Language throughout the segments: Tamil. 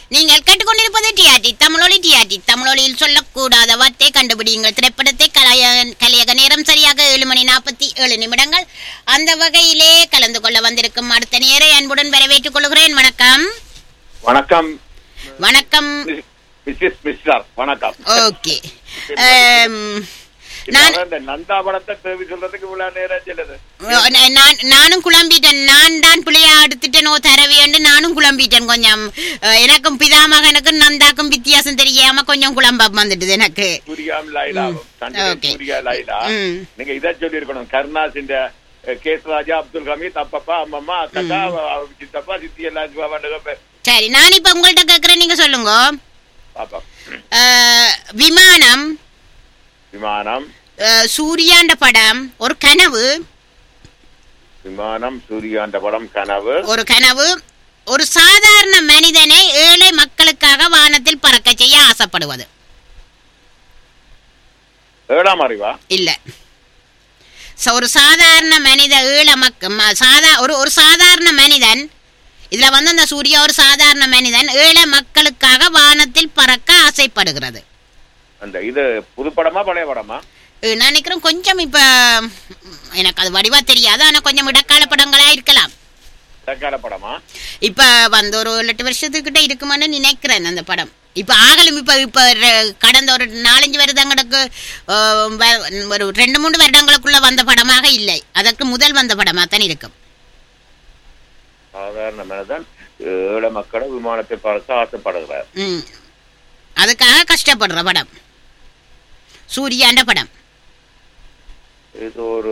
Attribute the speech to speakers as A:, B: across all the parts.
A: நீங்கள் கேட்டுக்கொண்டிருப்பது டிஆர்டி தமிழொலி டிஆர்டி தமிழொலியில் சொல்லக்கூடாத வார்த்தை கண்டுபிடியுங்கள் திரைப்படத்தை கலைய கலையக நேரம் சரியாக ஏழு மணி நாற்பத்தி ஏழு நிமிடங்கள் அந்த வகையிலே கலந்து கொள்ள வந்திருக்கும் அடுத்த நேரை அன்புடன் வரவேற்றுக் கொள்கிறேன் வணக்கம்
B: வணக்கம்
A: வணக்கம்
B: மிஸ்ஸஸ் மிஸ்டர் வணக்கம்
A: ஓகே நான்
B: இப்ப இந்த நந்தா படத்தை தேவி சொல்றதுக்கு இவ்வளவு நேரம் செல்லுது
A: நா- நான் நானும் குழம்பிட்டேன் நான் தான் பிள்ளையா எடுத்துட்டேனோ தரவேண்டு நானும் குழம்பிட்டேன் கொஞ்சம் அஹ், எனக்கும் பிதாமகனுக்கும் நந்தாக்கும் வித்தியாசம் தெரியாம கொஞ்சம் குழம்ப வந்துட்டுது எனக்கு
B: சூரியாம் லைலாவும் சண்டே
A: Okay.
B: சூர்யா லைலா
A: ம்.
B: நீங்க இதை சொல்லி இருக்கணும் கருணாஸ் இந்த கேஸ் ராஜா அப்துல் ஹமீத் அப்பப்பா அம்மம்மா அத்தக்கா அவ- சித்தப்பா சித்தி எல்லாம் சும்மா பண்ணுங்க
A: சரி நான் இப்ப உங்கள்ட்ட கேக்குறேன் நீங்க சொல்லுங்க
B: பாப்பா
A: அஹ், விமானம்
B: விமானம்
A: அஹ், சூர்யாண்ட படம் ஒரு கனவு
B: விமானம் சூரியாண்ட படம் கனவு
A: ஒரு கனவு ஒரு சாதாரண மனிதனை ஏழை மக்களுக்காக வானத்தில் பறக்க செய்ய ஆசைப்படுவது
B: ஏழாம் அறிவா
A: இல்ல ச- ஒரு சாதாரண மனித ஈழ மக்க ம- சாதா ஒரு ஒரு சாதாரண மனிதன் இதுல வந்து அந்த சூர்யா ஒரு சாதாரண மனிதன் ஏழை மக்களுக்காக வானத்தில் பறக்க ஆசைப்படுகிறது
B: அந்த இது புது படமா பழைய படமா
A: அஹ் நான் நினைக்கிறேன் கொஞ்சம் இப்ப ம், எனக்கு அது வடிவா தெரியாது ஆனா கொஞ்சம் இடக்கால படங்களா இருக்கலாம்
B: தக்கால படமா
A: இப்ப வந்து ஒரு எட்டு வருஷத்துக்கிட்ட இருக்குமான்னு நினைக்கிறேன் அந்த படம் இப்ப ஆகலும் இப்ப இப்ப ரெ- கடந்த ஒரு நாலஞ்சு வருடங்களுக்கு அஹ், வ- ஒரு ரெண்டு மூணு வருடங்களுக்குள்ள வந்த படமாக இல்லை அதற்கு முதல் வந்த படமா தான் இருக்கும்
B: சாதாரண மனிதன் ஏழை மக்களை விமானத்தை பார்க்க ஆசைப்படுகிறார்
A: ம் அதுக்காக கஷ்டப்படுற படம் சூர்யாண்ட படம்
B: இது ஒரு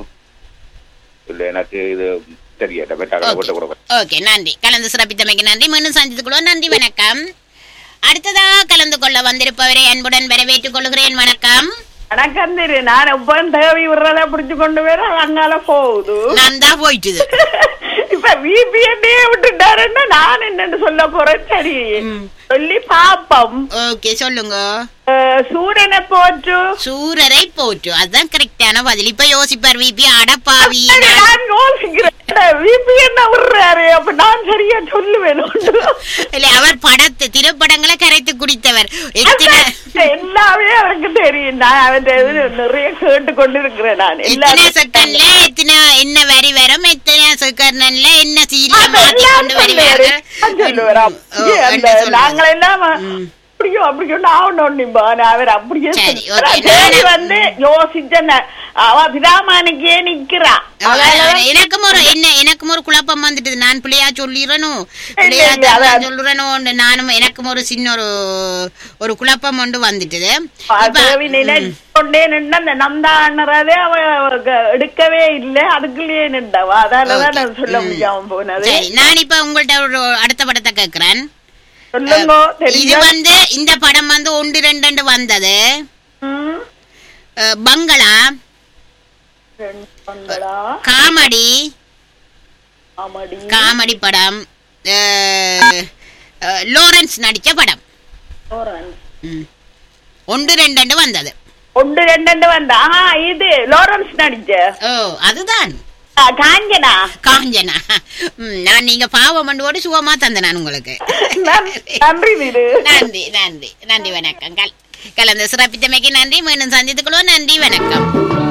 B: இல்ல எனக்கு இது தெரியல பெட்டாக போட்டு கொடுக்க
A: ஓகே நன்றி கலந்து சிறப்பித்தமைக்கு நன்றி மீண்டும் சந்தித்துக் நன்றி வணக்கம் அடுத்ததாக கலந்து கொள்ள வந்திருப்பவரை அன்புடன் வரவேற்றுக் கொள்கிறேன் வணக்கம்
C: வணக்கம் திரு நான் எப்பவும் தேவி விடுறத பிடிச்சு கொண்டு வர அங்கால போகுது
A: நான் தான் போயிட்டுது
C: இப்ப விபிஎன்னே விட்டுட்டாருன்னா நான் என்னன்னு சொல்ல போறேன் சரி சொல்லி பாப்போம்
A: ஓகே சொல்லுங்க
C: அஹ், சூரியனை போற்று
A: சூரரை போற்று அதுதான் கரெக்டான பதில் இப்ப யோசிப்பார் விபி அடப்பாவி
C: சரி, நான் யோசிக்கிறேன் விபி என்ன விடுறாரு அப்ப நான் சரியா சொல்லுவேன்
A: இல்ல அவர் படத்து திரைப்படங்களை கரைத்து குடித்தவர் எத்தனை
C: எல்லாமே எனக்கு தெரியும் நான் அவன் இது நிறைய கேட்டு கொண்டு இருக்கிறேன் நான்
A: எத்தனை செகண்ட்ல எத்தனை என்ன வரி வரும் எத்தனை செகண்ட்ல என்ன சீரியல் மாத்தி கொண்டு வருவார்கள் ஓ, என்ன சொல்றது?
C: நாங்களெல்லாம் அப்படியோ அப்படியோ நான் ஒண்ணும்பான் அவர் அப்படியே
A: சரி,
C: சொல்றார்.
A: okay.
C: தேடி வந்து யோசிச்சேன் அவ பிதாமானுக்கே நிக்கிறா
A: அவ- எனக்கும் ஒரு என்ன எனக்கும் ஒரு குழப்பம் வந்துட்டு நான் பிள்ளையா சொல்லிடணும் பிள்ளையா
C: இல்ல,
A: தான்
C: அதான்.
A: சொல்லுறேனோ நானும் எனக்கும் ஒரு சின்ன ஒரு ஒரு குழப்பம் ஒன்று வந்துட்டுது இப்ப-
C: தேவி நிலை கொண்டே நின்று அந்த நந்தாண்டறதே அவ அவ எடுக்கவே இல்லை அதுக்குள்ளேயே நின்றவா அதாலதான்
A: Okay.
C: நான் சொல்ல
A: ம்.
C: முடியாம போனது
A: சரி நான் இப்ப உங்கள்ட்ட ஒரு அடுத்த படத்தை கேக்குறேன்
C: சொல்லுங்க
A: இது
C: தெரியும்
A: வந்து இந்த படம் வந்து ஒன்று ரெண்டு வந்தது
C: ம்.
A: அஹ், பங்களா
C: ரெண்டு பங்களா,
A: காமெடி
C: காமெடி
A: காமெடி படம் அஹ், அஹ், லோரன்ஸ் நடிச்ச படம்
C: லோரன்ஸ்.
A: ம். ஒன்று ரெண்டு வந்தது
C: ஒன்று ரெண்டு வந்தா ஆ, இது லோரன்ஸ் நடிச்ச
A: ஓ அதுதான்
C: ஆ, காஞ்சனா
A: காஞ்சனா ம், நான் நீங்க பாவம் பண்ணோடு சுகமா தந்தேன் நான் உங்களுக்கு
C: நன்- நன்றி வீடு
A: நன்றி நன்றி நன்றி வணக்கம் கல் கலந்து சிறப்பித்தமைக்கு நன்றி மீண்டும் சந்தித்துக் கொள்வோம் நன்றி வணக்கம்